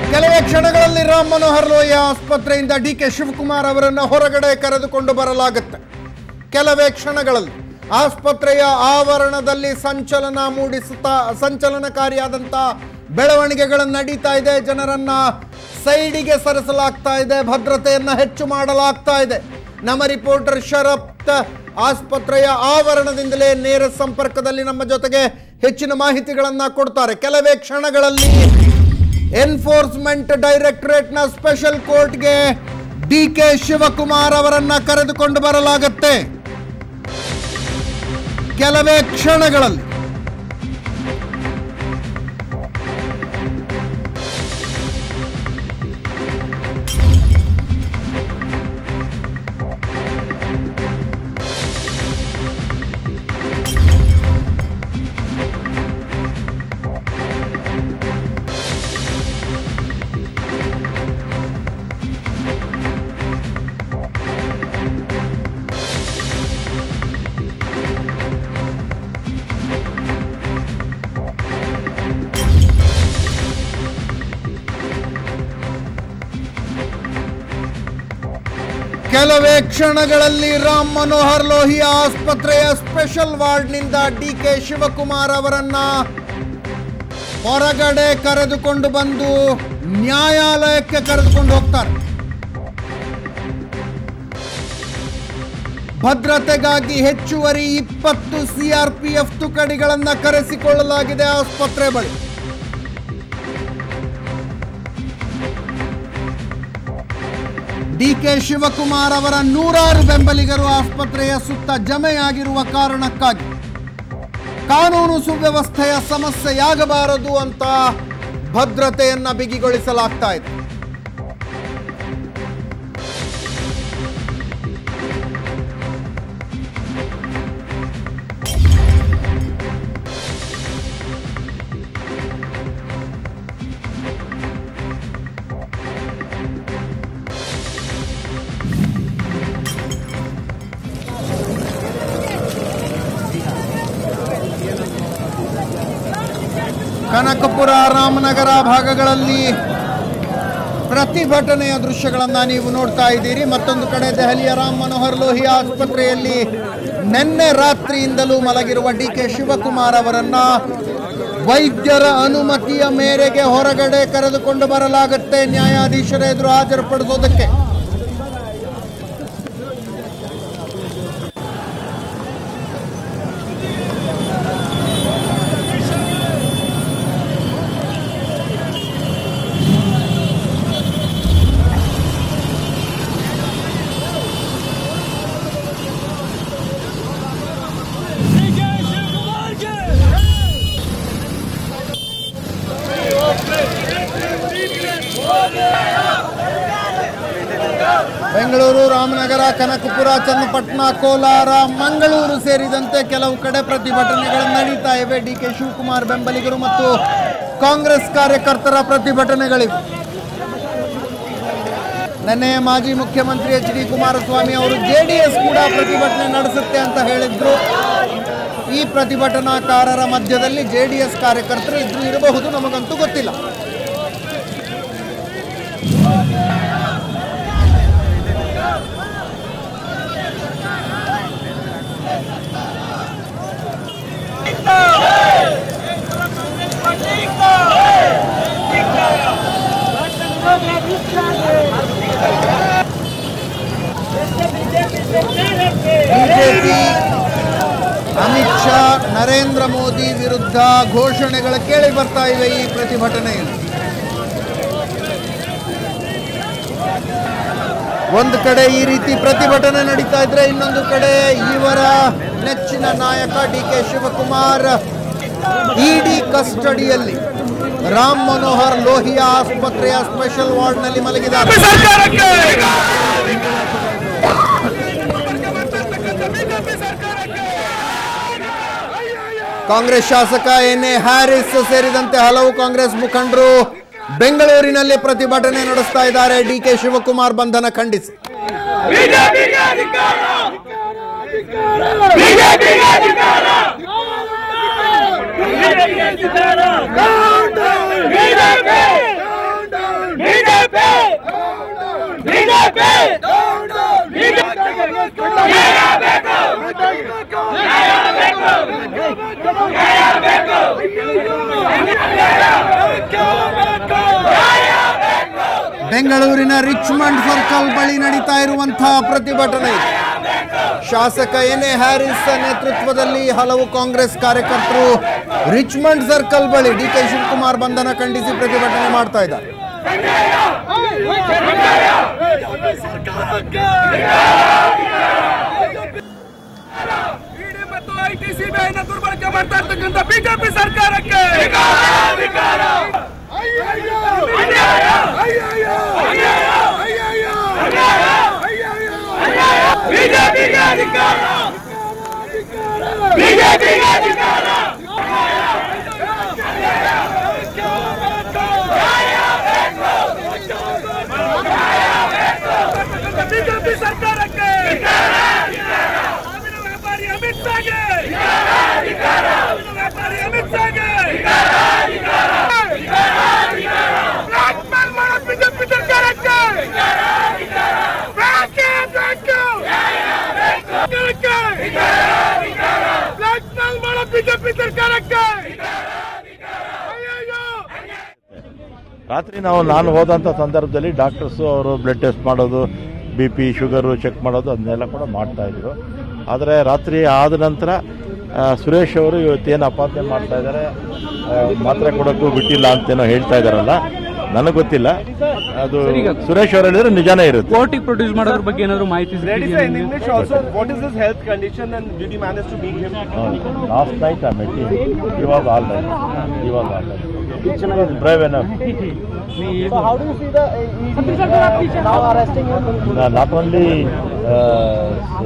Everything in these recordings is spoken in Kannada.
ಕೆಲವೇ ಕ್ಷಣಗಳಲ್ಲಿ ರಾಮ್ ಮನೋಹರ್ ಲೋಹಿಯ ಆಸ್ಪತ್ರೆಯಿಂದ ಡಿ ಕೆ ಶಿವಕುಮಾರ್ ಅವರನ್ನು ಹೊರಗಡೆ ಕರೆದುಕೊಂಡು ಬರಲಾಗುತ್ತೆ ಕೆಲವೇ ಕ್ಷಣಗಳಲ್ಲಿ ಆಸ್ಪತ್ರೆಯ ಆವರಣದಲ್ಲಿ ಸಂಚಲನ ಮೂಡಿಸುತ್ತಾ ಸಂಚಲನಕಾರಿಯಾದಂಥ ಬೆಳವಣಿಗೆಗಳು ನಡೀತಾ ಇದೆ ಜನರನ್ನ ಸೈಡಿಗೆ ಸರಿಸಲಾಗ್ತಾ ಇದೆ ಭದ್ರತೆಯನ್ನ ಹೆಚ್ಚು ಮಾಡಲಾಗ್ತಾ ಇದೆ ನಮ್ಮ ರಿಪೋರ್ಟರ್ ಶರತ್ ಆಸ್ಪತ್ರೆಯ ಆವರಣದಿಂದಲೇ ನೇರ ಸಂಪರ್ಕದಲ್ಲಿ ನಮ್ಮ ಜೊತೆಗೆ ಹೆಚ್ಚಿನ ಮಾಹಿತಿಗಳನ್ನ ಕೊಡ್ತಾರೆ ಕೆಲವೇ ಕ್ಷಣಗಳಲ್ಲಿ ಎನ್ಫೋರ್ಸ್ಮೆಂಟ್ ಡೈರೆಕ್ಟರೇಟ್ನ ಸ್ಪೆಷಲ್ ಕೋರ್ಟ್ಗೆ ಡಿ ಕೆ ಶಿವಕುಮಾರ್ ಅವರನ್ನ ಕರೆದುಕೊಂಡು ಬರಲಾಗತ್ತೆ ಕೆಲವೇ ಕ್ಷಣಗಳಲ್ಲಿ ಕೆಲವೇ ಕ್ಷಣಗಳಲ್ಲಿ ರಾಮ್ ಮನೋಹರ್ ಲೋಹಿಯ ಆಸ್ಪತ್ರೆಯ ಸ್ಪೆಷಲ್ ವಾರ್ಡ್ನಿಂದ ಡಿ ಕೆ ಶಿವಕುಮಾರ್ ಅವರನ್ನ ಹೊರಗಡೆ ಕರೆದುಕೊಂಡು ಬಂದು ನ್ಯಾಯಾಲಯಕ್ಕೆ ಕರೆದುಕೊಂಡು ಹೋಗ್ತಾರೆ ಭದ್ರತೆಗಾಗಿ ಹೆಚ್ಚುವರಿ ಇಪ್ಪತ್ತು ಸಿಆರ್ಪಿಎಫ್ ತುಕಡಿಗಳನ್ನ ಕರೆಸಿಕೊಳ್ಳಲಾಗಿದೆ ಆಸ್ಪತ್ರೆ ಬಳಿ ಡಿ ಕೆ ಶಿವಕುಮಾರ್ ಅವರ ನೂರಾರು ಬೆಂಬಲಿಗರು ಆಸ್ಪತ್ರೆಯ ಸುತ್ತ ಜಮೆಯಾಗಿರುವ ಕಾರಣಕ್ಕಾಗಿ ಕಾನೂನು ಸುವ್ಯವಸ್ಥೆಯ ಸಮಸ್ಯೆಯಾಗಬಾರದು ಅಂತ ಭದ್ರತೆಯನ್ನ ಬಿಗಿಗೊಳಿಸಲಾಗ್ತಾ ಇದೆ ಕನಕಪುರ ರಾಮನಗರ ಭಾಗಗಳಲ್ಲಿ ಪ್ರತಿಭಟನೆಯ ದೃಶ್ಯಗಳನ್ನು ನೀವು ನೋಡ್ತಾ ಇದ್ದೀರಿ ಮತ್ತೊಂದು ಕಡೆ ದೆಹಲಿಯ ರಾಮ್ ಮನೋಹರ್ ಲೋಹಿಯಾ ಆಸ್ಪತ್ರೆಯಲ್ಲಿ ನಿನ್ನೆ ರಾತ್ರಿಯಿಂದಲೂ ಮಲಗಿರುವ ಡಿ ಕೆ ಶಿವಕುಮಾರ್ ಅವರನ್ನ ವೈದ್ಯರ ಅನುಮತಿಯ ಮೇರೆಗೆ ಹೊರಗಡೆ ಕರೆದುಕೊಂಡು ಬರಲಾಗುತ್ತೆ ನ್ಯಾಯಾಧೀಶರ ಎದುರು ಹಾಜರುಪಡಿಸೋದಕ್ಕೆ ಬೆಂಗಳೂರು ರಾಮನಗರ ಕನಕಪುರ ಚನ್ನಪಟ್ಟಣ ಕೋಲಾರ ಮಂಗಳೂರು ಸೇರಿದಂತೆ ಕೆಲವು ಕಡೆ ಪ್ರತಿಭಟನೆಗಳು ನಡೀತಾ ಇವೆ ಡಿ ಕೆ ಶಿವಕುಮಾರ್ ಬೆಂಬಲಿಗರು ಮತ್ತು ಕಾಂಗ್ರೆಸ್ ಕಾರ್ಯಕರ್ತರ ಪ್ರತಿಭಟನೆಗಳಿವೆ ನಿನ್ನೆ ಮಾಜಿ ಮುಖ್ಯಮಂತ್ರಿ ಎಚ್ ಡಿ ಕುಮಾರಸ್ವಾಮಿ ಅವರು ಜೆ ಡಿ ಎಸ್ ಕೂಡ ಪ್ರತಿಭಟನೆ ನಡೆಸುತ್ತೆ ಅಂತ ಹೇಳಿದ್ರು ಈ ಪ್ರತಿಭಟನಾಕಾರರ ಮಧ್ಯದಲ್ಲಿ ಜೆ ಡಿ ಎಸ್ ಕಾರ್ಯಕರ್ತರು ಇದ್ರು ಇರಬಹುದು ನಮಗಂತೂ ಗೊತ್ತಿಲ್ಲ ಬಿಜೆಪಿ ಅಮಿತ್ ಶಾ ನರೇಂದ್ರ ಮೋದಿ ವಿರುದ್ಧ ಘೋಷಣೆಗಳು ಕೇಳಿ ಬರ್ತಾ ಇವೆ ಈ ಪ್ರತಿಭಟನೆಯಲ್ಲಿ ಒಂದು ಕಡೆ ಈ ರೀತಿ ಪ್ರತಿಭಟನೆ ನಡೀತಾ ಇದ್ರೆ ಇನ್ನೊಂದು ಕಡೆ ಇವರ ನೆಚ್ಚಿನ ನಾಯಕ ಡಿ ಕೆ ಶಿವಕುಮಾರ್ ಇಡಿ ಕಸ್ಟಡಿಯಲ್ಲಿ ರಾಮ್ ಮನೋಹರ್ ಲೋಹಿಯಾ ಆಸ್ಪತ್ರೆಯ ಸ್ಪೆಷಲ್ ವಾರ್ಡ್ನಲ್ಲಿ ಮಲಗಿದ್ದಾರೆ ಕಾಂಗ್ರೆಸ್ ಶಾಸಕ ಎನ್ ಎ ಹ್ಯಾರಿಸ್ ಸೇರಿದಂತೆ ಹಲವು ಕಾಂಗ್ರೆಸ್ ಮುಖಂಡರು ಬೆಂಗಳೂರಿನಲ್ಲಿ ಪ್ರತಿಭಟನೆ ನಡೆಸ್ತಾ ಇದ್ದಾರೆ ಡಿ ಕೆ ಶಿವಕುಮಾರ್ ಬಂಧನ ಖಂಡಿಸಿ ಬಿಜೆಪಿಗೆ ಅಧಿಕಾರ ಬಿಜೆಪಿಗೆ ಅಧಿಕಾರ ಬಿಜೆಪಿಗೆ ಅಧಿಕಾರ ಬಿಜೆಪಿ ಬೆಂಗಳೂರಿನ ರಿಚ್ಮಂಡ್ ಸರ್ಕಲ್ ಬಳಿ ನಡೀತಾ ಇರುವಂತಹ ಪ್ರತಿಭಟನೆ ಇದು. ಶಾಸಕ ಎನ್ ಎ ಹ್ಯಾರಿಸ್ ನೇತೃತ್ವದಲ್ಲಿ ಹಲವು ಕಾಂಗ್ರೆಸ್ ಕಾರ್ಯಕರ್ತರು ರಿಚ್ಮಂಡ್ ಸರ್ಕಲ್ ಬಳಿ ಡಿ ಕೆ ಶಿವಕುಮಾರ್ ಬಂಧನ ಖಂಡಿಸಿ ಪ್ರತಿಭಟನೆ ಮಾಡ್ತಾ ಇದ್ದಾರೆ ಇಡಿ ಮತ್ತು ಐಟಿ ಸಿಬಿಐನ ದುರ್ಬಳಕೆ ಮಾಡ್ತಾ ಇರ್ತಕ್ಕಂಥ ಬಿಜೆಪಿ ಸರ್ಕಾರಕ್ಕೆ ಬಿಜೆಪಿಗೆ ಅಧಿಕಾರ ಬಿಜೆಪಿಗೆ ಅಧಿಕಾರ ಬಿಜೆಪಿ ಸರ್ಕಾರಕ್ಕೆ ಸಾವಿನ ವ್ಯಾಪಾರಿ ಅಮಿತ್ ಶಾಗೆ ಸಾವಿನ ವ್ಯಾಪಾರಿ ಅಮಿತ್ ಶಾಗೆ ಬ್ಲಾಕ್ ಮೇಲ್ ಮಾಡೋ ಬಿಜೆಪಿ ಸರ್ಕಾರಕ್ಕೆ ಬೇಕೇ ಬೇಕು ಬ್ಲಾಕ್ ಮೇಲ್ ಮಾಡೋ ಬಿಜೆಪಿ ಸರ್ಕಾರಕ್ಕೆ ಅಯ್ಯಯ್ಯೋ ರಾತ್ರಿ ನಾವು ನಾನು ಹೋದಂಥ ಸಂದರ್ಭದಲ್ಲಿ ಡಾಕ್ಟರ್ಸು ಅವರು ಬ್ಲಡ್ ಟೆಸ್ಟ್ ಮಾಡೋದು ಬಿ ಪಿ ಶುಗರು ಚೆಕ್ ಮಾಡೋದು ಅದನ್ನೆಲ್ಲ ಕೂಡ ಮಾಡ್ತಾ ಇದ್ರು ಆದರೆ ರಾತ್ರಿ ಆದ ನಂತರ ಆ, ಸುರೇಶ್ ಅವರು ಇವತ್ತೇನು ಅಪಾದನೆ ಮಾಡ್ತಾ ಇದ್ದಾರೆ ಆ, ಮಾತ್ರೆ ಕೊಡೋಕ್ಕೂ ಬಿಟ್ಟಿಲ್ಲ ಅಂತೇನೋ ಹೇಳ್ತಾ ಇದ್ದಾರಲ್ಲ ನನಗೆ ಗೊತ್ತಿಲ್ಲ ಅದು ಸುರೇಶ್ ಅವರು ಹೇಳಿದ್ರೆ ನಿಜಾನೇ ಇರುತ್ತೆ ಕೋರ್ಟಿಗೆ ಪ್ರೊಡ್ಯೂಸ್ ಮಾಡೋದ್ರ ಬಗ್ಗೆ ಏನಾದ್ರು ಮಾಹಿತಿ Ladies ಸಿಕ್ಕಿದೆಯಾ in ನಿಮ್ಗೆ? English also, what is his health condition and did you manage to meet him? Last night I met ಇವಾಗ ಆಲ್ ರೈಟ್ ಇವಾಗ all right brave enough So how do you see the, uh, now arresting him? Uh, not only uh,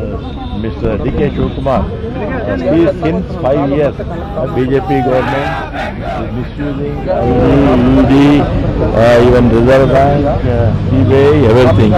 Mr. D.K. Shivkumar, uh, he is since five years, uh, BJP government is misusing ED, uh, even Reserve Bank, uh, CBI, everything.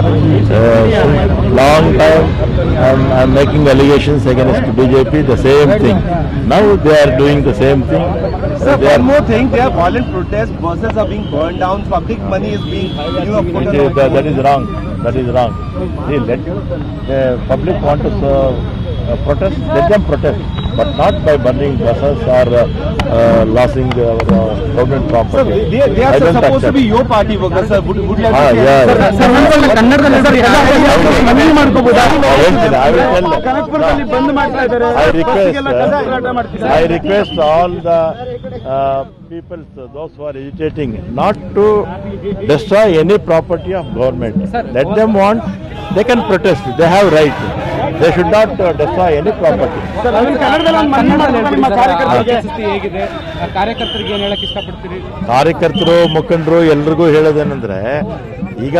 Uh, long time I'm, I'm making allegations against BJP, the same thing. Now they are doing the same thing. Sir, they are, one more thing, there are violent protests, buses are being burned down, public money is being, you know, put It is- on. that, that is wrong. That is wrong. See, let the public want to serve, uh, protest. Let them protest, but not by burning buses or uh, uh, losing our uh, government Sir, property. they, they are I don't supposed to accept. be your party workers, sir. Would, would you like Ah, to yeah, Sir, yeah. sir, ಕನ್ನಡದಲ್ಲಿ- ಕನ್ನಡದಲ್ಲಿ ಸರ್ ಮನವಿ ಮಾಡ್ಕೋಬೋದಾ I ಹೇಳ್ತೀನಿ, I will tell. ಕನಕಪುರದಲ್ಲಿ ಬಂದ್ ಮಾಡ್ತಾ ಇದ್ದಾರೆ I request, ಬಸ್ಸಿಗೆಲ್ಲ ಕಸ ಹೋರಾಟ ಮಾಡ್ತಿದ್ದಾರೆ. I request all the uh, people, those who are agitating, not to destroy any property of government. Let them want, they can protest, they have right. They should not uh, destroy any property. Sir, ಅದನ್ನ ಕನ್ನಡದಲ್ಲಿ ಒಂದು ಮನವಿ ಮಾಡ್ಬೇಕು ನಿಮ್ಮ ಕಾರ್ಯಕರ್ತರಿಗೆ. ಸ್ಥಿತಿ ಹೇಗಿದೆ ಆ ಕಾರ್ಯಕರ್ತರಿಗೆ ಏನ್ ಹೇಳಕ್ ಇಷ್ಟಪಡ್ತೀರಿ ಕಾರ್ಯಕರ್ತರು ಮುಖಂಡರು ಎಲ್ರಿಗೂ ಹೇಳೋದೇನೆಂದ್ರೆ ಈಗ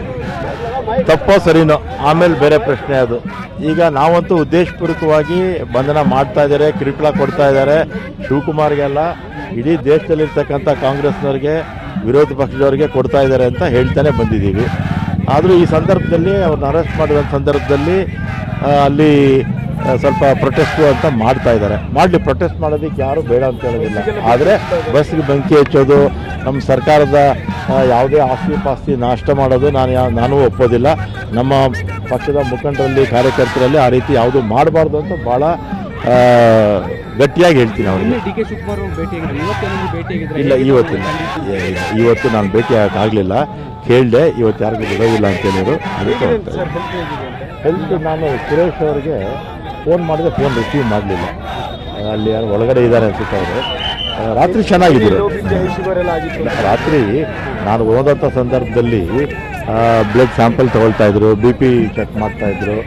ತಪ್ಪೋ ಸರಿನೋ ಆಮೇಲೆ ಬೇರೆ ಪ್ರಶ್ನೆ ಅದು ಈಗ ನಾವಂತೂ ಉದ್ದೇಶಪೂರ್ವಕವಾಗಿ ಬಂಧನ ಮಾಡ್ತಾ ಇದ್ದಾರೆ ಕಿರುಕುಳ ಕೊಡ್ತಾ ಇದ್ದಾರೆ ಶಿವಕುಮಾರ್ಗೆಲ್ಲ ಇಡೀ ದೇಶದಲ್ಲಿರ್ತಕ್ಕಂಥ ಕಾಂಗ್ರೆಸ್ನವ್ರಿಗೆ ವಿರೋಧ ಪಕ್ಷದವ್ರಿಗೆ ಕೊಡ್ತಾ ಇದ್ದಾರೆ ಅಂತ ಹೇಳ್ತಾನೆ ಬಂದಿದ್ದೀವಿ ಆದರೂ ಈ ಸಂದರ್ಭದಲ್ಲಿ ಅವ್ರನ್ನ ಅರೆಸ್ಟ್ ಮಾಡಿದ ಸಂದರ್ಭದಲ್ಲಿ ಆ, ಅಲ್ಲಿ ಆ, ಸ್ವಲ್ಪ ಪ್ರೊಟೆಸ್ಟು ಅಂತ ಮಾಡ್ತಾ ಇದ್ದಾರೆ ಮಾಡಲಿ ಪ್ರೊಟೆಸ್ಟ್ ಮಾಡೋದಕ್ಕೆ ಯಾರು ಬೇಡ ಅಂತ ಹೇಳೋದಿಲ್ಲ ಆದರೆ ಬಸ್ಗೆ ಬೆಂಕಿ ಹಚ್ಚೋದು ನಮ್ಮ ಸರ್ಕಾರದ ಆ, ಯಾವುದೇ ಆಸ್ತಿ ಪಾಸ್ತಿ ನಾಷ್ಟ ಮಾಡೋದು ನಾನು ಯಾ ನಾನು ಒಪ್ಪೋದಿಲ್ಲ ನಮ್ಮ ಪಕ್ಷದ ಮುಖಂಡರಲ್ಲಿ ಕಾರ್ಯಕರ್ತರಲ್ಲಿ ಆ ರೀತಿ ಯಾವುದು ಮಾಡಬಾರ್ದು ಅಂತ ಭಾಳ ಆ, ಗಟ್ಟಿಯಾಗಿ ಹೇಳ್ತೀನಿ ಅವ್ರಿಗೆ ಡಿ ಕೆ ಶಿವಕುಮಾರ್ ಅವ್ರು ಭೇಟಿಯಾಗಿದ್ರು ಇವತ್ತೇನಾದ್ರು ಭೇಟಿಯಾಗಿದ್ರೆ ಇಲ್ಲ ಇವತ್ತಿಲ್ಲ ಏ- ಇಲ್ಲ. ಇವತ್ತು ನಾನು ಭೇಟಿ ಆಗಲಿಲ್ಲ ಕೇಳಿದೆ ಇವತ್ತು ಯಾರಿಗೂ ಬಿಡೋದಿಲ್ಲ ಅಂತ ಹೇಳಿದ್ರು ಅದಕ್ಕೆ ಹೋಗ್ತಾ ಇದ್ದೀನಿ. ಹೆಲ್ತ್ ನಾನು ಸುರೇಶ್ ಅವರಿಗೆ ಫೋನ್ ಮಾಡಿದ್ರೆ ಫೋನ್ ರಿಸೀವ್ ಮಾಡಲಿಲ್ಲ ಅಲ್ಲಿ ಯಾರು ಒಳಗಡೆ ಇದ್ದಾರೆ ಅನ್ಸುತ್ತೆ ಅವರು ಆ, ರಾತ್ರಿ ಚೆನ್ನಾಗಿದ್ದರು ಶುಗರ್ ಎಲ್ಲ ಆಗಿತ್ತು ರಾತ್ರಿ ನಾನು ಓದಂಥ ಸಂದರ್ಭದಲ್ಲಿ ಬ್ಲಡ್ ಸ್ಯಾಂಪಲ್ ತಗೊಳ್ತಾ ಇದ್ರು ಬಿ ಪಿ ಚೆಕ್ ಮಾಡ್ತಾ ಇದ್ರು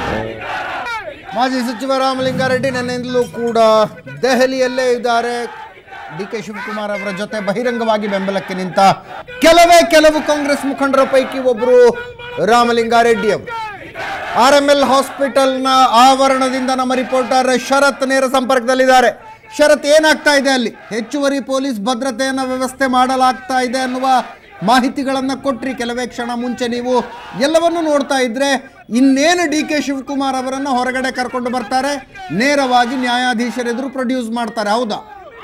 ಮಾಜಿ ಸಚಿವ ರಾಮಲಿಂಗಾರೆಡ್ಡಿ ನಿನ್ನೆಯಿಂದಲೂ ಕೂಡ ದೆಹಲಿಯಲ್ಲೇ ಇದ್ದಾರೆ ಡಿ ಕೆ ಶಿವಕುಮಾರ್ ಅವರ ಜೊತೆ ಬಹಿರಂಗವಾಗಿ ಬೆಂಬಲಕ್ಕೆ ನಿಂತ ಕೆಲವೇ ಕೆಲವು ಕಾಂಗ್ರೆಸ್ ಮುಖಂಡರ ಪೈಕಿ ಒಬ್ಬರು ರಾಮಲಿಂಗಾರೆಡ್ಡಿ ಅವರು ಆರ್ ಎಂ ಎಲ್ ಹಾಸ್ಪಿಟಲ್ನ ಆವರಣದಿಂದ ನಮ್ಮ ರಿಪೋರ್ಟರ್ ಶರತ್ ನೇರ ಸಂಪರ್ಕದಲ್ಲಿದ್ದಾರೆ ಶರತ್ ಏನಾಗ್ತಾ ಇದೆ ಅಲ್ಲಿ ಹೆಚ್ಚುವರಿ ಪೊಲೀಸ್ ಭದ್ರತೆಯನ್ನು ವ್ಯವಸ್ಥೆ ಮಾಡಲಾಗ್ತಾ ಇದೆ ಅನ್ನುವ ಮಾಹಿತಿಗಳನ್ನು ಕೊಟ್ರಿ ಕೆಲವೇ ಕ್ಷಣ ಮುಂಚೆ ನೀವು ಎಲ್ಲವನ್ನು ನೋಡ್ತಾ ಇದ್ರೆ ಇನ್ನೇನು ಡಿ ಕೆ ಶಿವಕುಮಾರ್ ಅವರನ್ನು ಹೊರಗಡೆ ಕರ್ಕೊಂಡು ಬರ್ತಾರೆ ನೇರವಾಗಿ ನ್ಯಾಯಾಧೀಶರೆದುರು ಪ್ರೊಡ್ಯೂಸ್ ಮಾಡ್ತಾರೆ ಹೌದಾ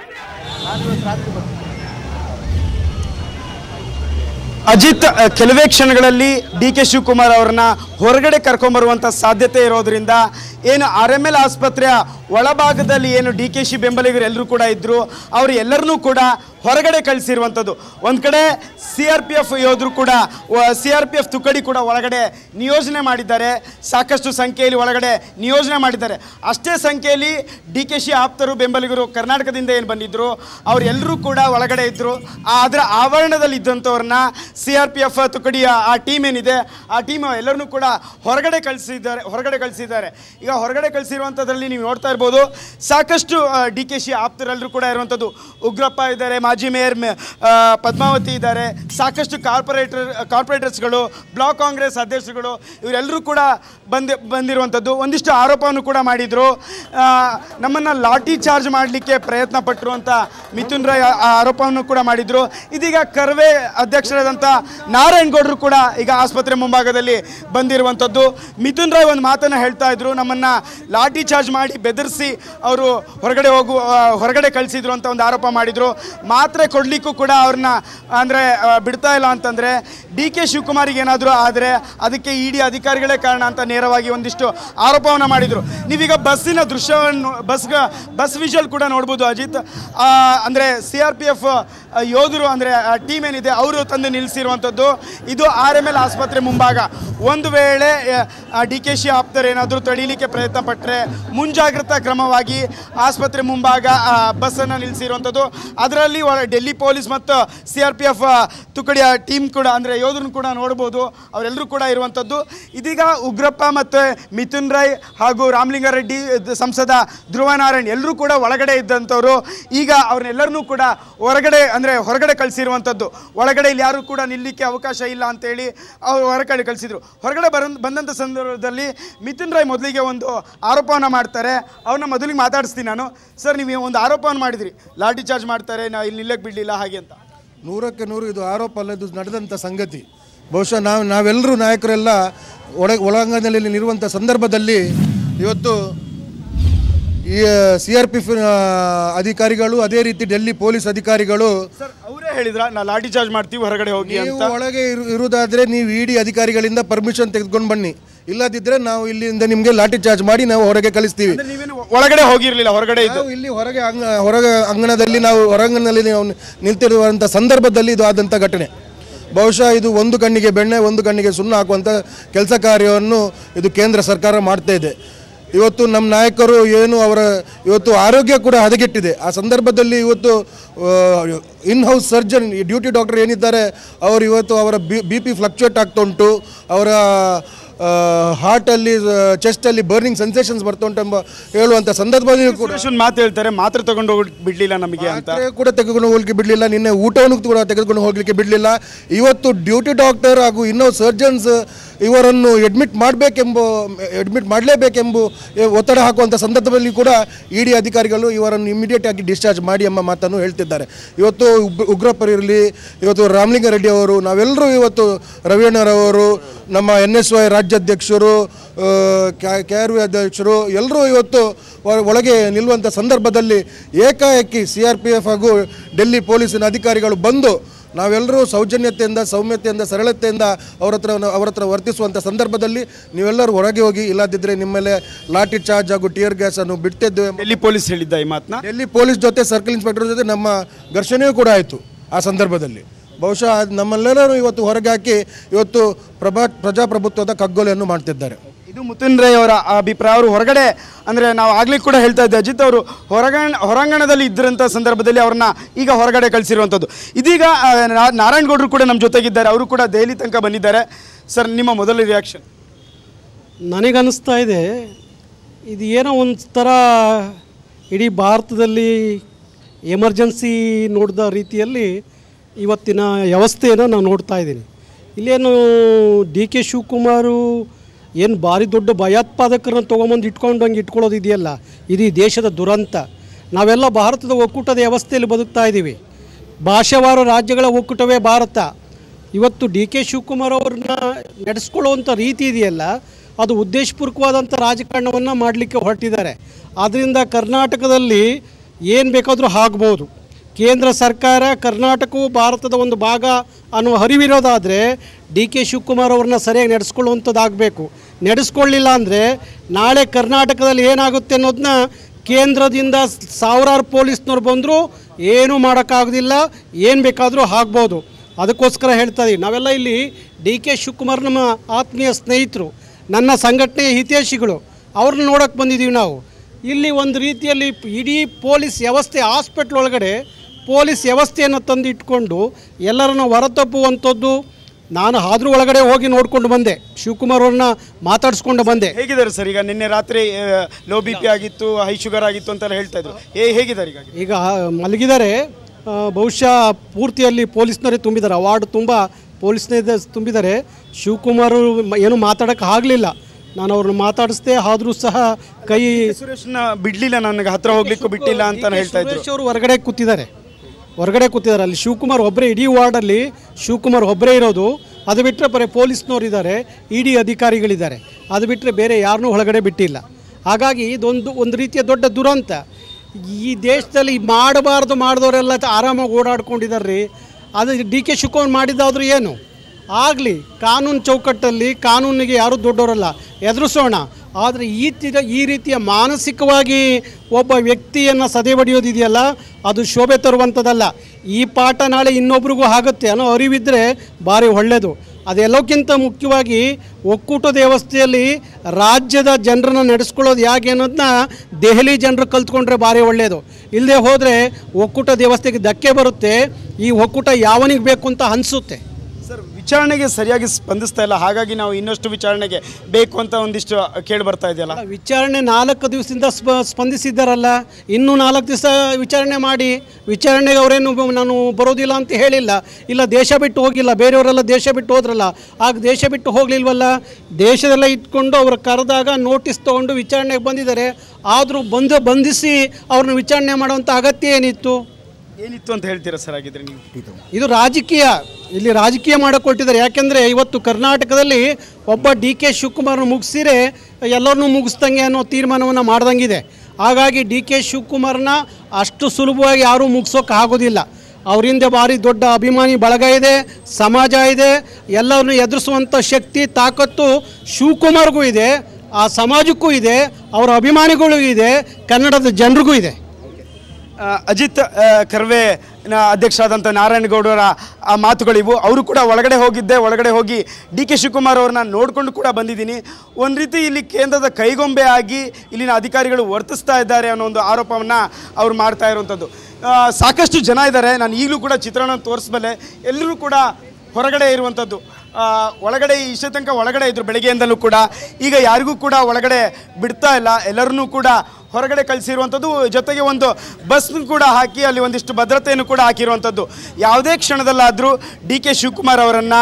ಅಜಿತ್ ಅ, ಕೆಲವೇ ಕ್ಷಣಗಳಲ್ಲಿ ಡಿ ಕೆ ಶಿವಕುಮಾರ್ ಅವರನ್ನ ಹೊರಗಡೆ ಕರ್ಕೊಂಬರುವಂಥ ಸಾಧ್ಯತೆ ಇರೋದ್ರಿಂದ ಏನು ಆರ್ ಎಮ್ ಎಲ್ ಆಸ್ಪತ್ರೆಯ ಒಳಭಾಗದಲ್ಲಿ ಏನು ಡಿ ಕೆ ಶಿ ಬೆಂಬಲಿಗರು ಎಲ್ಲರೂ ಕೂಡ ಇದ್ದರು ಅವರು ಎಲ್ಲರನ್ನೂ ಕೂಡ ಹೊರಗಡೆ ಕಳಿಸಿರುವಂಥದ್ದು ಒಂದು ಕಡೆ ಸಿ ಆರ್ ಪಿ ಎಫ್ ಯೋಧರು ಕೂಡ ಸಿ ಆರ್ ಪಿ ಎಫ್ ತುಕಡಿ ಕೂಡ ಒಳಗಡೆ ನಿಯೋಜನೆ ಮಾಡಿದ್ದಾರೆ ಸಾಕಷ್ಟು ಸಂಖ್ಯೆಯಲ್ಲಿ ಒಳಗಡೆ ನಿಯೋಜನೆ ಮಾಡಿದ್ದಾರೆ ಅಷ್ಟೇ ಸಂಖ್ಯೆಯಲ್ಲಿ ಡಿ ಕೆ ಶಿ ಆಪ್ತರು ಬೆಂಬಲಿಗರು ಕರ್ನಾಟಕದಿಂದ ಏನು ಬಂದಿದ್ದರು ಅವರೆಲ್ಲರೂ ಕೂಡ ಒಳಗಡೆ ಇದ್ದರು ಅದರ ಆವರಣದಲ್ಲಿ ಇದ್ದಂಥವ್ರನ್ನ ಸಿ ಆರ್ ಪಿ ಎಫ್ ತುಕಡಿಯ ಆ ಟೀಮ್ ಏನಿದೆ ಆ ಟೀಮ್ ಎಲ್ಲರನ್ನೂ ಕೂಡ ಹೊರಗಡೆ ಕಳಿಸಿದ್ದಾರೆ ಹೊರಗಡೆ ಕಳಿಸಿದ್ದಾರೆ ಈಗ ಹೊರಗಡೆ ಕಳಿಸಿರುವಂಥದ್ರಲ್ಲಿ ನೀವು ನೋಡ್ತಾ ಇರ್ಬೋದು ಸಾಕಷ್ಟು ಡಿ ಕೆ ಶಿ ಆಪ್ತರೆಲ್ಲರೂ ಕೂಡ ಇರುವಂಥದ್ದು ಉಗ್ರಪ್ಪ ಇದ್ದಾರೆ ಮಾಜಿ ಮೇಯರ್ ಮೆ- ಆ, ಪದ್ಮಾವತಿ ಇದ್ದಾರೆ ಸಾಕಷ್ಟು ಕಾರ್ಪೊರೇಟರ್ ಕಾರ್ಪೊರೇಟರ್ಸ್ಗಳು ಬ್ಲಾಕ್ ಕಾಂಗ್ರೆಸ್ ಅಧ್ಯಕ್ಷರುಗಳು ಇವರೆಲ್ಲರೂ ಕೂಡ ಬಂದು ಬಂದಿರುವಂಥದ್ದು ಒಂದಿಷ್ಟು ಆರೋಪವನ್ನು ಕೂಡ ಮಾಡಿದರು ನಮ್ಮನ್ನು ಲಾಠಿ ಚಾರ್ಜ್ ಮಾಡಲಿಕ್ಕೆ ಪ್ರಯತ್ನ ಪಟ್ಟರು ಅಂತ ಮಿಥುನ್ ರಾಯ್ ಆ- ಆ ಆರೋಪವನ್ನು ಕೂಡ ಮಾಡಿದರು ಇದೀಗ ಕರ್ವೆ ಅಧ್ಯಕ್ಷರಾದಂಥ ನಾರಾಯಣಗೌಡರು ಕೂಡ ಈಗ ಆಸ್ಪತ್ರೆ ಮುಂಭಾಗದಲ್ಲಿ ಬಂದಿರುವಂಥದ್ದು ಮಿಥುನ್ ರಾಯ್ ಒಂದು ಮಾತನ್ನು ಹೇಳ್ತಾ ಇದ್ರು ನಮ್ಮನ್ನು ಲಾಠಿ ಚಾರ್ಜ್ ಮಾಡಿ ಬೆದರಿಸಿ ಅವರು ಹೊರಗಡೆ ಹೋಗು ಆ, ಹೊರಗಡೆ ಕಳಿಸಿದ್ರು ಅಂತ ಒಂದು ಆರೋಪ ಮಾಡಿದರು ಮಾತ್ರೆ ಕೊಡಲಿಕ್ಕೂ ಕೂಡ ಅವ್ರನ್ನ ಅಂದರೆ ಬಿಡ್ತಾ ಇಲ್ಲ ಅಂತಂದರೆ ಡಿ ಕೆ ಶಿವಕುಮಾರಿಗೆ ಏನಾದರೂ ಆದರೆ ಅದಕ್ಕೆ ಇ ಡಿ ಅಧಿಕಾರಿಗಳೇ ಕಾರಣ ಅಂತ ನೇರವಾಗಿ ಒಂದಿಷ್ಟು ಆರೋಪವನ್ನು ಮಾಡಿದರು ನೀವೀಗ ಬಸ್ಸಿನ ದೃಶ್ಯವನ್ನು ಬಸ್ ಬಸ್ ವಿಜುವಲ್ ಕೂಡ ನೋಡ್ಬೋದು ಅಜಿತ್ ಅಂದರೆ ಸಿ ಆರ್ ಪಿ ಎಫ್ ಯೋಧರು ಅಂದರೆ ಟೀಮ್ ಏನಿದೆ ಅವರು ತಂದು ನಿಲ್ಲಿಸಿರುವಂಥದ್ದು ಇದು ಆರ್ ಎಮ್ ಎಲ್ ಆಸ್ಪತ್ರೆ ಮುಂಭಾಗ ಒಂದು ವೇಳೆ ಡಿ ಕೆ ಶಿ ಆಪ್ತರು ಏನಾದರೂ ತಡೀಲಿಕ್ಕೆ ಪ್ರಯತ್ನ ಪಟ್ಟರೆ ಮುಂಜಾಗ್ರತಾ ಕ್ರಮವಾಗಿ ಆಸ್ಪತ್ರೆ ಮುಂಭಾಗ ಬಸ್ಸನ್ನು ನಿಲ್ಲಿಸಿರುವಂಥದ್ದು ಅದರಲ್ಲಿ ಒಳ ಡೆಲ್ಲಿ ಪೊಲೀಸ್ ಮತ್ತು ಸಿ ಆರ್ ಪಿ ಎಫ್ ತುಕಡಿಯ ಟೀಮ್ ಕೂಡ ಅಂದರೆ ಯೋಧರನ್ನು ಕೂಡ ನೋಡ್ಬೋದು ಅವರೆಲ್ಲರೂ ಕೂಡ ಇರುವಂಥದ್ದು ಇದೀಗ ಉಗ್ರಪ್ಪ ಮತ್ತು ಮಿಥುನ್ ರೈ ಹಾಗೂ ರಾಮಲಿಂಗಾರೆಡ್ಡಿ ದ- ಸಂಸದ ಧ್ರುವ ನಾರಾಯಣ್ ಎಲ್ಲರೂ ಕೂಡ ಒಳಗಡೆ ಇದ್ದಂಥವ್ರು ಈಗ ಅವ್ರನ್ನೆಲ್ಲರನ್ನೂ ಕೂಡ ಹೊರಗಡೆ ಅಂದರೆ ಹೊರಗಡೆ ಕಳಿಸಿರುವಂಥದ್ದು ಒಳಗಡೆ ಇಲ್ಲಿ ಯಾರು ಕೂಡ ನಿಲ್ಲಲಿಕ್ಕೆ ಅವಕಾಶ ಇಲ್ಲ ಅಂತೇಳಿ ಅವರು ಹೊರಗಡೆ ಕಳಿಸಿದ್ರು ಹೊರಗಡೆ ಬರ ಬಂದಂಥ ಸಂದರ್ಭದಲ್ಲಿ ಮಿಥುನ್ ರಾಯ್ ಮೊದಲಿಗೆ ಒಂದು ಆರೋಪವನ್ನು ಮಾಡ್ತಾರೆ ಅವ್ರನ್ನ ಮೊದಲಿಗೆ ಮಾತಾಡಿಸ್ತೀನಿ ನಾನು ಸರ್ ನೀವು ಒಂದು ಆರೋಪವನ್ನು ಮಾಡಿದ್ರಿ ಲಾಠಿ ಚಾರ್ಜ್ ಮಾಡ್ತಾರೆ ನಾ ಇಲ್ಲಿ ನಿಲ್ಲಕ್ಕೆ ಬಿಡಲಿಲ್ಲ ಹಾಗೆ ಅಂತ ನೂರಕ್ಕೆ ನೂರು ಇದು ಆರೋಪ ಅಲ್ಲ ಇದು ನಡೆದಂಥ ಸಂಗತಿ ಬಹುಶಃ ನಾವು ನಾವೆಲ್ಲರೂ ನಾಯಕರೆಲ್ಲ ಒಳ ಒಳಾಂಗಣದಲ್ಲಿ ಇರುವಂಥ ಸಂದರ್ಭದಲ್ಲಿ ಇವತ್ತು ಈ ಸಿ ಆರ್ ಪಿ ಅಧಿಕಾರಿಗಳು ಅದೇ ರೀತಿ ಡೆಲ್ಲಿ ಪೊಲೀಸ್ ಅಧಿಕಾರಿಗಳು ಸರ್ ಅವರೇ ಹೇಳಿದ್ರ ನಾ ಲಾಠಿ ಚಾರ್ಜ್ ಮಾಡ್ತೀವಿ ಹೊರಗಡೆ ಹೋಗಿ ನೀವು ಅಂತ ಒಳಗೆ ಇರು- ಇರುವುದಾದ್ರೆ ನೀವು ಇಡಿ ಅಧಿಕಾರಿಗಳಿಂದ ಪರ್ಮಿಷನ್ ತೆಗೆದುಕೊಂಡು ಬನ್ನಿ ಇಲ್ಲದಿದ್ದರೆ ನಾವು ಇಲ್ಲಿಂದ ನಿಮಗೆ ಲಾಠಿ ಚಾರ್ಜ್ ಮಾಡಿ ನಾವು ಹೊರಗೆ ಕಳಿಸ್ತೀವಿ ಅಂದ್ರೆ ನೀವೇನು ಒಳಗಡೆ ಹೋಗಿರ್ಲಿಲ್ಲ ಹೊರಗಡೆ ಇದ್ದು ನಾವು ಇಲ್ಲಿ ಹೊರಗೆ ಅಂಗ ಹೊರಗೆ ಅಂಗಣದಲ್ಲಿ ನಾವು ಹೊರಾಂಗಣದಲ್ಲಿ ನಾವು ನಿಂತಿರುವಂಥ ಸಂದರ್ಭದಲ್ಲಿ ಇದು ಆದಂಥ ಘಟನೆ ಬಹುಶಃ ಇದು ಒಂದು ಕಣ್ಣಿಗೆ ಬೆಣ್ಣೆ ಒಂದು ಕಣ್ಣಿಗೆ ಸುಣ್ಣ ಹಾಕುವಂಥ ಕೆಲಸ ಕಾರ್ಯವನ್ನು ಇದು ಕೇಂದ್ರ ಸರ್ಕಾರ ಮಾಡ್ತಾ ಇದೆ ಇವತ್ತು ನಮ್ಮ ನಾಯಕರು ಏನು ಅವರ ಇವತ್ತು ಆರೋಗ್ಯ ಕೂಡ ಹದಗೆಟ್ಟಿದೆ ಆ ಸಂದರ್ಭದಲ್ಲಿ ಇವತ್ತು in house surgeon duty doctor ಏನಿದ್ದಾರೆ ಅವರು ಇವತ್ತು ಅವರ ಬಿ ಬಿ ಪಿ ಫ್ಲಕ್ಚುಯೇಟ್ ಆಗ್ತಾ ಉಂಟು ಅವರ ಹಾರ್ಟಲ್ಲಿ ಚೆಸ್ಟಲ್ಲಿ ಬರ್ನಿಂಗ್ ಸೆನ್ಸೇಷನ್ಸ್ ಬರ್ತಾ ಉಂಟು ಎಂಬ ಹೇಳುವಂಥ ಸಂದರ್ಭದಲ್ಲಿ ಕೂಡ ಸುರೇಶ್ ಒಂದು ಮಾತು ಹೇಳ್ತಾರೆ ಮಾತ್ರ ತಗೊಂಡು ಹೋಗಿ ಬಿಡ್ಲಿಲ್ಲ ನಮಗೆ ಅಂತ ಮಾತ್ರೆ ಕೂಡ ತೆಗೆದುಕೊಂಡು ಹೋಗ್ಲಿಕ್ಕೆ ಬಿಡಲಿಲ್ಲ ನಿನ್ನೆ ಊಟವನ್ನು ಕೂಡ ತೆಗೆದುಕೊಂಡು ಹೋಗ್ಲಿಕ್ಕೆ ಬಿಡಲಿಲ್ಲ ಇವತ್ತು ಡ್ಯೂಟಿ ಡಾಕ್ಟರ್ ಹಾಗೂ ಇನ್ನೂ ಸರ್ಜನ್ಸ್ ಇವರನ್ನು ಅಡ್ಮಿಟ್ ಮಾಡಬೇಕೆಂಬ ಅಡ್ಮಿಟ್ ಮಾಡಲೇಬೇಕೆಂಬ ಒತ್ತಡ ಹಾಕುವಂಥ ಸಂದರ್ಭದಲ್ಲಿ ಕೂಡ ಇ ಡಿ ಅಧಿಕಾರಿಗಳು ಇವರನ್ನು ಇಮಿಡಿಯೇಟ್ ಆಗಿ ಡಿಸ್ಚಾರ್ಜ್ ಮಾಡಿ ಎಂಬ ಮಾತನ್ನು ಹೇಳ್ತಿದ್ದಾರೆ ಇವತ್ತು ಉಗ್- ಉಗ್ರಪ್ಪರು ಇರಲಿ ಇವತ್ತು ರಾಮಲಿಂಗಾರೆಡ್ಡಿ ಅವರು ನಾವೆಲ್ಲರೂ ಇವತ್ತು ರವೀಣ್ಣರವರು ನಮ್ಮ ಎನ್ ಎಸ್ ವೈ ರಾಜ್ಯಾಧ್ಯಕ್ಷರು ಕೆ ಆರ್ ವಿ ಅಧ್ಯಕ್ಷರು ಎಲ್ಲರೂ ಇವತ್ತು ಒ- ಒಳಗೆ ನಿಲ್ಲುವಂಥ ಸಂದರ್ಭದಲ್ಲಿ ಏಕಾಏಕಿ ಸಿ ಆರ್ ಪಿ ಎಫ್ ಹಾಗೂ ಡೆಲ್ಲಿ ಪೊಲೀಸಿನ ಅಧಿಕಾರಿಗಳು ಬಂದು ನಾವೆಲ್ಲರೂ ಸೌಜನ್ಯತೆಯಿಂದ ಸೌಮ್ಯತೆಯಿಂದ ಸರಳತೆಯಿಂದ ಅವ್ರ ಹತ್ರ ಅವ್ರ ಹತ್ರ ವರ್ತಿಸುವಂಥ ಸಂದರ್ಭದಲ್ಲಿ ನೀವೆಲ್ಲರೂ ಹೊರಗೆ ಹೋಗಿ ಇಲ್ಲದಿದ್ದರೆ ನಿಮ್ಮ ಮೇಲೆ ಲಾಠಿ ಚಾರ್ಜ್ ಹಾಗೂ ಟಿಯರ್ ಗ್ಯಾಸ್ ಅನ್ನು ಬಿಡ್ತಿದ್ದೇವೆ ಎಂಬ ಡೆಲ್ಲಿ ಪೊಲೀಸ್ ಹೇಳಿದ್ದ ಈ ಮಾತನ್ನ ಡೆಲ್ಲಿ ಪೊಲೀಸ್ ಜೊತೆ ಸರ್ಕಲ್ ಇನ್ಸ್ಪೆಕ್ಟರ್ ಜೊತೆ ನಮ್ಮ ಘರ್ಷಣೆಯೂ ಕೂಡ ಆಯಿತು ಆ ಸಂದರ್ಭದಲ್ಲಿ ಬಹುಶಃ ಅದ್ ನಮ್ಮೆಲ್ಲರೂ ಇವತ್ತು ಹೊರಗೆ ಹಾಕಿ ಇವತ್ತು ಪ್ರಭಾ ಪ್ರಜಾಪ್ರಭುತ್ವದ ಕಗ್ಗೊಲೆಯನ್ನು ಮಾಡ್ತಿದ್ದಾರೆ ಇದು ಮುತುನ್ ರೈ ಅವರ ಅಭಿಪ್ರಾಯ ಅವರು ಹೊರಗಡೆ ಅಂದರೆ ನಾವು ಆಗ್ಲಿಕ್ಕೆ ಕೂಡ ಹೇಳ್ತಾ ಇದ್ದೆ ಅಜಿತ್ ಅವರು ಹೊರಗಣ ಹೊರಾಂಗಣದಲ್ಲಿ ಇದ್ದಂಥ ಸಂದರ್ಭದಲ್ಲಿ ಅವ್ರನ್ನ ಈಗ ಹೊರಗಡೆ ಕಳಿಸಿರುವಂಥದ್ದು ಇದೀಗ ಆ, ನಾ- ನಾರಾಯಣಗೌಡರು ಕೂಡ ನಮ್ಮ ಜೊತೆಗಿದ್ದಾರೆ ಅವರು ಕೂಡ ದೆಹಲಿ ತನಕ ಬಂದಿದ್ದಾರೆ ಸರ್ ನಿಮ್ಮ ಮೊದಲ ರಿಯಾಕ್ಷನ್ ನನಗನ್ನಿಸ್ತಾ ಇದೆ ಇದು ಏನೋ ಒಂದು ಥರ ಇಡೀ ಭಾರತದಲ್ಲಿ ಎಮರ್ಜೆನ್ಸಿ ನೋಡಿದ ರೀತಿಯಲ್ಲಿ ಇವತ್ತಿನ ವ್ಯವಸ್ಥೆಯನ್ನು ನಾವು ನೋಡ್ತಾ ಇದ್ದೀನಿ ಇಲ್ಲೇನು ಡಿ ಕೆ ಶಿವಕುಮಾರು ಏನು ಭಾರಿ ದೊಡ್ಡ ಭಯೋತ್ಪಾದಕರನ್ನ ತೊಗೊಂಬಂದು ಇಟ್ಕೊಂಡು ಹಂಗೆ ಇಟ್ಕೊಳ್ಳೋದು ಇದೆಯಲ್ಲ ಇದು ಈ ದೇಶದ ದುರಂತ ನಾವೆಲ್ಲ ಭಾರತದ ಒಕ್ಕೂಟದ ವ್ಯವಸ್ಥೆಯಲ್ಲಿ ಬದುಕ್ತಾ ಇದ್ದೀವಿ ಭಾಷಾವಾರ ರಾಜ್ಯಗಳ ಒಕ್ಕೂಟವೇ ಭಾರತ ಇವತ್ತು ಡಿ ಕೆ ಶಿವಕುಮಾರ್ ಅವ್ರನ್ನ ನಡೆಸ್ಕೊಳ್ಳುವಂಥ ರೀತಿ ಇದೆಯಲ್ಲ ಅದು ಉದ್ದೇಶಪೂರ್ವಕವಾದಂಥ ರಾಜಕಾರಣವನ್ನು ಮಾಡಲಿಕ್ಕೆ ಹೊರಟಿದ್ದಾರೆ ಆದ್ದರಿಂದ ಕರ್ನಾಟಕದಲ್ಲಿ ಏನು ಬೇಕಾದರೂ ಆಗ್ಬೋದು ಕೇಂದ್ರ ಸರ್ಕಾರ ಕರ್ನಾಟಕವು ಭಾರತದ ಒಂದು ಭಾಗ ಅನ್ನುವ ಅರಿವಿರೋದಾದರೆ ಡಿ ಕೆ ಶಿವಕುಮಾರ್ ಅವ್ರನ್ನ ಸರಿಯಾಗಿ ನಡೆಸ್ಕೊಳ್ಳುವಂಥದ್ದಾಗಬೇಕು ನಡೆಸ್ಕೊಳ್ಳಿಲ್ಲ ಅಂದರೆ ನಾಳೆ ಕರ್ನಾಟಕದಲ್ಲಿ ಏನಾಗುತ್ತೆ ಅನ್ನೋದನ್ನ ಕೇಂದ್ರದಿಂದ ಸಾವಿರಾರು ಪೊಲೀಸ್ನವ್ರು ಬಂದರೂ ಏನೂ ಮಾಡೋಕ್ಕಾಗೋದಿಲ್ಲ ಏನು ಬೇಕಾದರೂ ಆಗ್ಬೋದು ಅದಕ್ಕೋಸ್ಕರ ಹೇಳ್ತಾ ಇದೀವಿ ನಾವೆಲ್ಲ ಇಲ್ಲಿ ಡಿ ಕೆ ಶಿವಕುಮಾರ್ ನಮ್ಮ ಆತ್ಮೀಯ ಸ್ನೇಹಿತರು ನನ್ನ ಸಂಘಟನೆಯ ಹಿತೈಷಿಗಳು ಅವ್ರನ್ನ ನೋಡೋಕ್ಕೆ ಬಂದಿದ್ದೀವಿ ನಾವು ಇಲ್ಲಿ ಒಂದು ರೀತಿಯಲ್ಲಿ ಇಡೀ ಪೊಲೀಸ್ ವ್ಯವಸ್ಥೆ ಹಾಸ್ಪಿಟ್ಲ್ ಒಳಗಡೆ ಪೊಲೀಸ್ ವ್ಯವಸ್ಥೆಯನ್ನು ತಂದು ಇಟ್ಕೊಂಡು ಎಲ್ಲರನ್ನು ಹೊರತಪ್ಪುವಂಥದ್ದು ನಾನು ಆದರೂ ಒಳಗಡೆ ಹೋಗಿ ನೋಡ್ಕೊಂಡು ಬಂದೆ ಶಿವಕುಮಾರ್ ಅವ್ರನ್ನ ಮಾತಾಡಿಸ್ಕೊಂಡು ಬಂದೆ ಹೇಗಿದ್ದಾರೆ ಸರ್ ಈಗ ನಿನ್ನೆ ರಾತ್ರಿ ಲೋ ಬಿ ಪಿ ಆಗಿತ್ತು ಹೈ ಶುಗರ್ ಆಗಿತ್ತು ಅಂತೆಲ್ಲ ಹೇಳ್ತಾ ಇದ್ರು ಹೇ ಹೇಗಿದ್ದಾರೆ ಈಗ ಈಗ ಮಲಗಿದ್ದಾರೆ ಆ, ಬಹುಶಃ ಪೂರ್ತಿಯಲ್ಲಿ ಪೊಲೀಸ್ನವರೇ ತುಂಬಿದ್ದಾರೆ ವಾರ್ಡ್ ತುಂಬ ಪೊಲೀಸ್ನೇ ತುಂಬಿದ್ದಾರೆ ಶಿವಕುಮಾರ್ ಏನು ಮಾತಾಡೋಕ್ಕೆ ಆಗಲಿಲ್ಲ ನಾನು ಅವ್ರನ್ನ ಮಾತಾಡಿಸ್ದೆ ಆದರೂ ಸಹ ಕೈ ಸುರೇಶ್ನ ಬಿಡ್ಲಿಲ್ಲ ನನಗೆ ಹತ್ರ ಹೋಗ್ಲಿಕ್ಕೂ ಬಿಟ್ಟಿಲ್ಲ ಅಂತ ಹೇಳ್ತಾ ಇದ್ರು ಸುರೇಶ್ ಅವರು ಹೊರಗಡೆ ಕೂತಿದ್ದಾರೆ ಹೊರಗಡೆ ಕೂತಿದ್ದಾರೆ ಅಲ್ಲಿ ಶಿವಕುಮಾರ್ ಒಬ್ಬರೇ ಇಡೀ ವಾರ್ಡಲ್ಲಿ ಶಿವಕುಮಾರ್ ಒಬ್ಬರೇ ಇರೋದು ಅದು ಬಿಟ್ಟರೆ ಬರೀ ಪೊಲೀಸ್ನವ್ರು ಇದ್ದಾರೆ ಇ ಡಿ ಅಧಿಕಾರಿಗಳಿದ್ದಾರೆ ಅದು ಬಿಟ್ಟರೆ ಬೇರೆ ಯಾರನ್ನೂ ಒಳಗಡೆ ಬಿಟ್ಟಿಲ್ಲ ಹಾಗಾಗಿ ಇದೊಂದು ಒಂದು ರೀತಿಯ ದೊಡ್ಡ ದುರಂತ ಈ ದೇಶದಲ್ಲಿ ಮಾಡಬಾರ್ದು ಮಾಡಿದವರೆಲ್ಲ ಆರಾಮಾಗಿ ಓಡಾಡ್ಕೊಂಡಿದ್ದಾರೆ ರೀ ಅದು ಡಿ ಕೆ ಶಿವಕುಮಾರ್ ಮಾಡಿದ್ದಾದ್ರೂ ಏನು ಆಗಲಿ ಕಾನೂನು ಚೌಕಟ್ಟಲ್ಲಿ ಕಾನೂನಿಗೆ ಯಾರೂ ದೊಡ್ಡವರಲ್ಲ ಎದುರಿಸೋಣ ಆದರೆ ಈ ತಿ- ಈ ರೀತಿಯ ಮಾನಸಿಕವಾಗಿ ಒಬ್ಬ ವ್ಯಕ್ತಿಯನ್ನು ಸದೆ ಬಡಿಯೋದಿದೆಯಲ್ಲ ಅದು ಶೋಭೆ ತರುವಂಥದ್ದಲ್ಲ ಈ ಪಾಠ ನಾಳೆ ಇನ್ನೊಬ್ರಿಗೂ ಆಗುತ್ತೆ ಅನ್ನೋ ಅರಿವಿದ್ದರೆ ಭಾರಿ ಒಳ್ಳೆಯದು ಅದೆಲ್ಲಕ್ಕಿಂತ ಮುಖ್ಯವಾಗಿ ಒಕ್ಕೂಟ ವ್ಯವಸ್ಥೆಯಲ್ಲಿ ರಾಜ್ಯದ ಜನರನ್ನು ನಡೆಸ್ಕೊಳ್ಳೋದು ಹೇಗೆ ಅನ್ನೋದನ್ನ ದೆಹಲಿ ಜನರು ಕಲ್ತ್ಕೊಂಡ್ರೆ ಭಾರಿ ಒಳ್ಳೆಯದು ಇಲ್ಲದೆ ಹೋದರೆ ಒಕ್ಕೂಟ ವ್ಯವಸ್ಥೆಗೆ ಧಕ್ಕೆ ಬರುತ್ತೆ ಈ ಒಕ್ಕೂಟ ಯಾವನಿಗೆ ಬೇಕು ಅಂತ ಅನಿಸುತ್ತೆ ಸರ್ ವಿಚಾರಣೆಗೆ ಸರಿಯಾಗಿ ಸ್ಪಂದಿಸ್ತಾ ಇಲ್ಲ ಹಾಗಾಗಿ ನಾವು ಇನ್ನಷ್ಟು ವಿಚಾರಣೆಗೆ ಬೇಕು ಅಂತ ಒಂದಿಷ್ಟು ಕೇಳಿ ಬರ್ತಾ ಇದೆಯಲ್ಲ ವಿಚಾರಣೆ ನಾಲ್ಕು ದಿವಸದಿಂದ ಸ್ಪ ಸ್ಪಂದಿಸಿದ್ದಾರಲ್ಲ ಇನ್ನೂ ನಾಲ್ಕು ದಿವಸ ವಿಚಾರಣೆ ಮಾಡಿ ವಿಚಾರಣೆಗೆ ಅವರೇನು ಬ- ನಾನು ಬರೋದಿಲ್ಲ ಅಂತ ಹೇಳಿಲ್ಲ ಇಲ್ಲ ದೇಶ ಬಿಟ್ಟು ಹೋಗಿಲ್ಲ ಬೇರೆಯವರೆಲ್ಲ ದೇಶ ಬಿಟ್ಟು ಹೋದ್ರಲ್ಲ ಆಗ ದೇಶ ಬಿಟ್ಟು ಹೋಗಲಿಲ್ವಲ್ಲ ದೇಶದೆಲ್ಲ ಇಟ್ಕೊಂಡು ಅವ್ರು ಕರೆದಾಗ ನೋಟಿಸ್ ತೊಗೊಂಡು ವಿಚಾರಣೆಗೆ ಬಂದಿದ್ದಾರೆ ಆದರೂ ಬಂದು ಬಂಧಿಸಿ ಅವ್ರನ್ನ ವಿಚಾರಣೆ ಮಾಡುವಂಥ ಅಗತ್ಯ ಏನಿತ್ತು ಏನಿತ್ತು ಅಂತ ಹೇಳ್ತೀರಾ ಸರ್ ಹಾಗಿದ್ರೆ ನೀವು ಇದು ರಾಜಕೀಯ ಇಲ್ಲಿ ರಾಜಕೀಯ ಮಾಡಕ್ಕೆ ಕೊಟ್ಟಿದ್ದಾರೆ ಯಾಕೆಂದರೆ ಇವತ್ತು ಕರ್ನಾಟಕದಲ್ಲಿ ಒಬ್ಬ ಡಿ ಕೆ ಶಿವಕುಮಾರ್ನ ಮುಗಿಸಿರೆ ಎಲ್ಲರನ್ನೂ ಮುಗಿಸ್ದಂಗೆ ಅನ್ನೋ ತೀರ್ಮಾನವನ್ನು ಮಾಡ್ದಂಗಿದೆ ಹಾಗಾಗಿ ಡಿ ಕೆ ಶಿವಕುಮಾರ್ನ ಅಷ್ಟು ಸುಲಭವಾಗಿ ಯಾರೂ ಮುಗಿಸೋಕೆ ಆಗೋದಿಲ್ಲ ಅವರಿಂದ ಭಾರಿ ದೊಡ್ಡ ಅಭಿಮಾನಿ ಬಳಗ ಇದೆ ಸಮಾಜ ಇದೆ ಎಲ್ಲರನ್ನು ಎದುರಿಸುವಂಥ ಶಕ್ತಿ ತಾಕತ್ತು ಶಿವಕುಮಾರ್ಗೂ ಇದೆ ಆ ಸಮಾಜಕ್ಕೂ ಇದೆ ಅವರ ಅಭಿಮಾನಿಗಳಿಗೂ ಇದೆ ಕನ್ನಡದ ಜನರಿಗೂ ಇದೆ ಆ, ಅಜಿತ್ ಆ, ಕರ್ವೆ ನ ಅಧ್ಯಕ್ಷರಾದಂಥ ನಾರಾಯಣಗೌಡರ ಆ ಮಾತುಗಳಿವು ಅವರು ಕೂಡ ಒಳಗಡೆ ಹೋಗಿದ್ದೆ ಒಳಗಡೆ ಹೋಗಿ ಡಿ ಕೆ ಶಿವಕುಮಾರ್ ಅವ್ರನ್ನ ನೋಡಿಕೊಂಡು ಕೂಡ ಬಂದಿದ್ದೀನಿ ಒಂದು ರೀತಿ ಇಲ್ಲಿ ಕೇಂದ್ರದ ಕೈಗೊಂಬೆ ಆಗಿ ಇಲ್ಲಿನ ಅಧಿಕಾರಿಗಳು ವರ್ತಿಸ್ತಾ ಇದ್ದಾರೆ ಅನ್ನೋ ಒಂದು ಆರೋಪವನ್ನು ಅವ್ರು ಮಾಡ್ತಾ ಇರುವಂಥದ್ದು ಆ, ಸಾಕಷ್ಟು ಜನ ಇದ್ದಾರೆ ನಾನು ಈಗಲೂ ಕೂಡ ಚಿತ್ರಣ ತೋರಿಸ್ಮೇಲೆ ಎಲ್ಲರೂ ಕೂಡ ಹೊರಗಡೆ ಇರುವಂಥದ್ದು ಆ, ಒಳಗಡೆ ಇಷ್ಟ ತನಕ ಒಳಗಡೆ ಇದ್ರು ಬೆಳಗ್ಗೆಯಿಂದಲೂ ಕೂಡ ಈಗ ಯಾರಿಗೂ ಕೂಡ ಒಳಗಡೆ ಬಿಡ್ತಾ ಇಲ್ಲ ಎಲ್ಲರನ್ನೂ ಕೂಡ ಹೊರಗಡೆ ಕಳಿಸಿರುವಂಥದ್ದು ಜೊತೆಗೆ ಒಂದು ಬಸ್ ಕೂಡ ಹಾಕಿ ಅಲ್ಲಿ ಒಂದಿಷ್ಟು ಭದ್ರತೆಯನ್ನು ಕೂಡ ಹಾಕಿರುವಂಥದ್ದು ಯಾವುದೇ ಕ್ಷಣದಲ್ಲಾದರೂ ಡಿ ಕೆ ಶಿವಕುಮಾರ್ ಅವರನ್ನು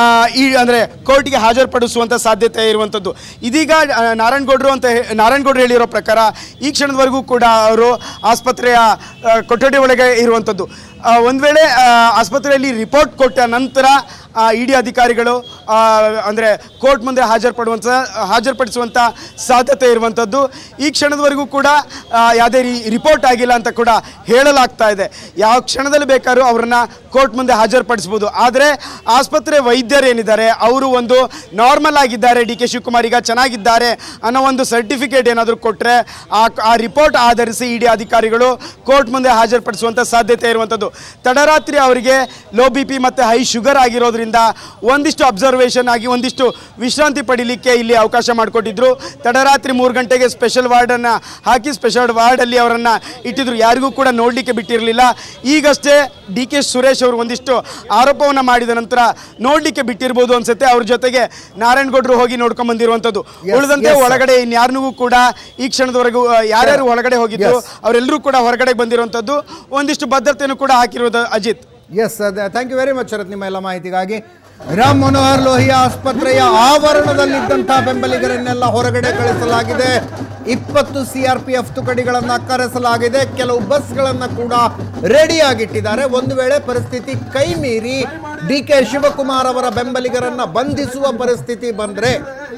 ಈ ಅಂದರೆ ಕೋರ್ಟಿಗೆ ಹಾಜರುಪಡಿಸುವಂಥ ಸಾಧ್ಯತೆ ಇರುವಂಥದ್ದು ಇದೀಗ ಆ, ನಾರಾಯಣಗೌಡರು ಅಂತ ಹೇ- ನಾರಾಯಣಗೌಡರು ಹೇಳಿರೋ ಪ್ರಕಾರ ಈ ಕ್ಷಣದವರೆಗೂ ಕೂಡ ಅವರು ಆಸ್ಪತ್ರೆಯ ಆ, ಕೊಠಡಿ ಒಳಗೆ ಇರುವಂಥದ್ದು ಒಂದು ವೇಳೆ ಆ, ಆಸ್ಪತ್ರೆಯಲ್ಲಿ ರಿಪೋರ್ಟ್ ಕೊಟ್ಟ ನಂತರ ಇ ಡಿ ಅಧಿಕಾರಿಗಳು ಅಂದರೆ ಕೋರ್ಟ್ ಮುಂದೆ ಹಾಜರುಪಡುವಂಥ ಹಾಜರುಪಡಿಸುವಂಥ ಸಾಧ್ಯತೆ ಇರುವಂಥದ್ದು ಈ ಕ್ಷಣದವರೆಗೂ ಕೂಡ ಆ, ಯಾವುದೇ ರೀ ರಿಪೋರ್ಟ್ ಆಗಿಲ್ಲ ಅಂತ ಕೂಡ ಹೇಳಲಾಗ್ತಾ ಇದೆ ಯಾವ ಕ್ಷಣದಲ್ಲಿ ಬೇಕಾದ್ರೂ ಅವರನ್ನು ಕೋರ್ಟ್ ಮುಂದೆ ಹಾಜರುಪಡಿಸ್ಬೋದು ಆದರೆ ಆಸ್ಪತ್ರೆ ವೈದ್ಯರೇನಿದ್ದಾರೆ ಅವರು ಒಂದು ನಾರ್ಮಲ್ ಆಗಿದ್ದಾರೆ ಡಿ ಕೆ ಶಿವಕುಮಾರ್ ಈಗ ಚೆನ್ನಾಗಿದ್ದಾರೆ ಅನ್ನೋ ಒಂದು ಸರ್ಟಿಫಿಕೇಟ್ ಏನಾದರೂ ಕೊಟ್ಟರೆ ಆ ಆ ರಿಪೋರ್ಟ್ ಆಧರಿಸಿ ಇ ಡಿ ಅಧಿಕಾರಿಗಳು ಕೋರ್ಟ್ ಮುಂದೆ ಹಾಜರುಪಡಿಸುವಂಥ ಸಾಧ್ಯತೆ ಇರುವಂಥದ್ದು ತಡರಾತ್ರಿ ಅವರಿಗೆ ಲೋ ಬಿ ಪಿ ಮತ್ತು ಹೈ ಶುಗರ್ ಆಗಿರೋದ್ರಿಂದ ಒಂದಿಷ್ಟು ಅಬ್ಸರ್ವೇಷನ್ ಆಗಿ ಒಂದಿಷ್ಟು ವಿಶ್ರಾಂತಿ ಪಡಿಲಿಕ್ಕೆ ಇಲ್ಲಿ ಅವಕಾಶ ಮಾಡಿಕೊಟ್ಟಿದ್ರು ತಡರಾತ್ರಿ ಮೂರು ಗಂಟೆಗೆ ಸ್ಪೆಷಲ್ ವಾರ್ಡನ್ನು ಹಾಕಿ ಸ್ಪೆಷಲ್ ವಾರ್ಡಲ್ಲಿ ಅವರನ್ನು ಇಟ್ಟಿದ್ರು ಯಾರಿಗೂ ಕೂಡ ನೋಡಲಿಕ್ಕೆ ಬಿಟ್ಟಿರಲಿಲ್ಲ ಈಗಷ್ಟೇ ಡಿ ಕೆ ಸುರೇಶ್ ಅವರು ಒಂದಿಷ್ಟು ಆರೋಪವನ್ನು ಮಾಡಿದ ನಂತರ ನೋಡಲಿಕ್ಕೆ ಬಿಟ್ಟಿರ್ಬೋದು ಅನ್ಸುತ್ತೆ ಅವ್ರ ಜೊತೆಗೆ ನಾರಾಯಣಗೌಡರು ಹೋಗಿ ನೋಡ್ಕೊಂಡ್ ಬಂದಿರುವಂಥದ್ದು ಉಳಿದಂತೆ ಒಳಗಡೆ ಇನ್ಯಾರಿಗೂ ಕೂಡ ಈ ಕ್ಷಣದವರೆಗೂ ಆ, ಯಾರ್ಯಾರು ಒಳಗಡೆ ಹೋಗಿದ್ರು ಅವರೆಲ್ಲರೂ ಕೂಡ ಹೊರಗಡೆ ಬಂದಿರುವಂಥದ್ದು ಒಂದಿಷ್ಟು ಭದ್ರತೆಯನ್ನು ಕೂಡ ಹಾಕಿರೋದು Ajit yes thank you very much Sharath ನಿಮ್ಮ ಎಲ್ಲ ಮಾಹಿತಿಗಾಗಿ ರಾಮ್ ಮನೋಹರ್ ಲೋಹಿಯಾ ಆಸ್ಪತ್ರೆಯ ಆವರಣದಲ್ಲಿದ್ದಂತಹ ಬೆಂಬಲಿಗರನ್ನೆಲ್ಲ ಹೊರಗಡೆ ಕಳಿಸಲಾಗಿದೆ ಇಪ್ಪತ್ತು ಸಿ ಆರ್ ಪಿ ಎಫ್ ತುಕಡಿಗಳನ್ನು ಕರೆಸಲಾಗಿದೆ ಕೆಲವು ಬಸ್ಗಳನ್ನು ಕೂಡ ರೆಡಿಯಾಗಿಟ್ಟಿದ್ದಾರೆ ಒಂದು ವೇಳೆ ಪರಿಸ್ಥಿತಿ ಕೈ ಮೀರಿ ಡಿ ಕೆ ಶಿವಕುಮಾರ್ ಅವರ ಬೆಂಬಲಿಗರನ್ನ ಬಂಧಿಸುವ ಪರಿಸ್ಥಿತಿ ಬಂದರೆ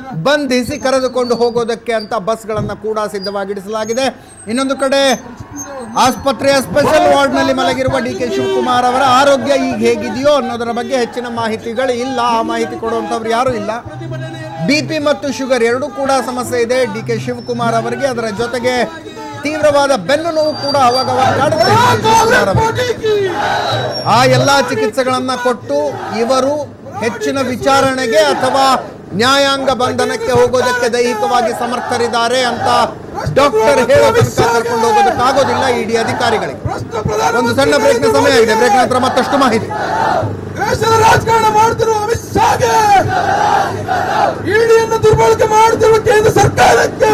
ಬಂಧಿಸಿ ಕರೆದುಕೊಂಡು ಹೋಗೋದಕ್ಕೆ ಅಂತ ಬಸ್ಗಳನ್ನು ಕೂಡ ಸಿದ್ಧವಾಗಿಡಿಸಲಾಗಿದೆ ಇನ್ನೊಂದು ಕಡೆ ಆಸ್ಪತ್ರೆಯ ಸ್ಪೆಷಲ್ ವಾರ್ಡ್ನಲ್ಲಿ ಮಲಗಿರುವ ಡಿ ಕೆ ಶಿವಕುಮಾರ್ ಅವರ ಆರೋಗ್ಯ ಈಗ ಹೇಗಿದೆಯೋ ಅನ್ನೋದರ ಬಗ್ಗೆ ಹೆಚ್ಚಿನ ಮಾಹಿತಿಗಳು ಇಲ್ಲ ಆ ಮಾಹಿತಿ ಕೊಡುವಂಥವ್ರು ಯಾರೂ ಇಲ್ಲ ಬಿ ಪಿ ಮತ್ತು ಶುಗರ್ ಎರಡೂ ಕೂಡ ಸಮಸ್ಯೆ ಇದೆ ಡಿ ಕೆ ಶಿವಕುಮಾರ್ ಅವರಿಗೆ ಅದರ ಜೊತೆಗೆ ತೀವ್ರವಾದ ಬೆನ್ನು ನೋವು ಕೂಡ ಅವಾಗವಾಗ ಕಾಡುತ್ತೆ ಡಿ ಕೆ ಶಿವಕುಮಾರ್ ಅವರಿಗೆ. ಆ ಎಲ್ಲ ಚಿಕಿತ್ಸೆಗಳನ್ನ ಕೊಟ್ಟು ಇವರು ಹೆಚ್ಚಿನ ವಿಚಾರಣೆಗೆ ಅಥವಾ ನ್ಯಾಯಾಂಗ ಬಂಧನಕ್ಕೆ ಹೋಗೋದಕ್ಕೆ ದೈಹಿಕವಾಗಿ ಸಮರ್ಥರಿದ್ದಾರೆ ಅಂತ ಡಾಕ್ಟರ್ ಹೇಳೋ ತನಕ ಕರ್ಕೊಂಡು ಹೋಗೋದಕ್ಕಾಗೋದಿಲ್ಲ ಇಡಿ ಅಧಿಕಾರಿಗಳಿಗೆ ಒಂದು ಸಣ್ಣ ಬ್ರೇಕ್ನ ಸಮಯ ಇದೆ ಬ್ರೇಕ್ ನಂತರ ಮತ್ತಷ್ಟು ಮಾಹಿತಿ ದೇಶದ ರಾಜಕಾರಣ ಮಾಡ್ತಿರುವ ಅಮಿತ್ ಶಾಗೆ ಇಡಿಯನ್ನು ದುರ್ಬಳಕೆ ಮಾಡ್ತಿರುವ ಕೇಂದ್ರ ಸರ್ಕಾರಕ್ಕೆ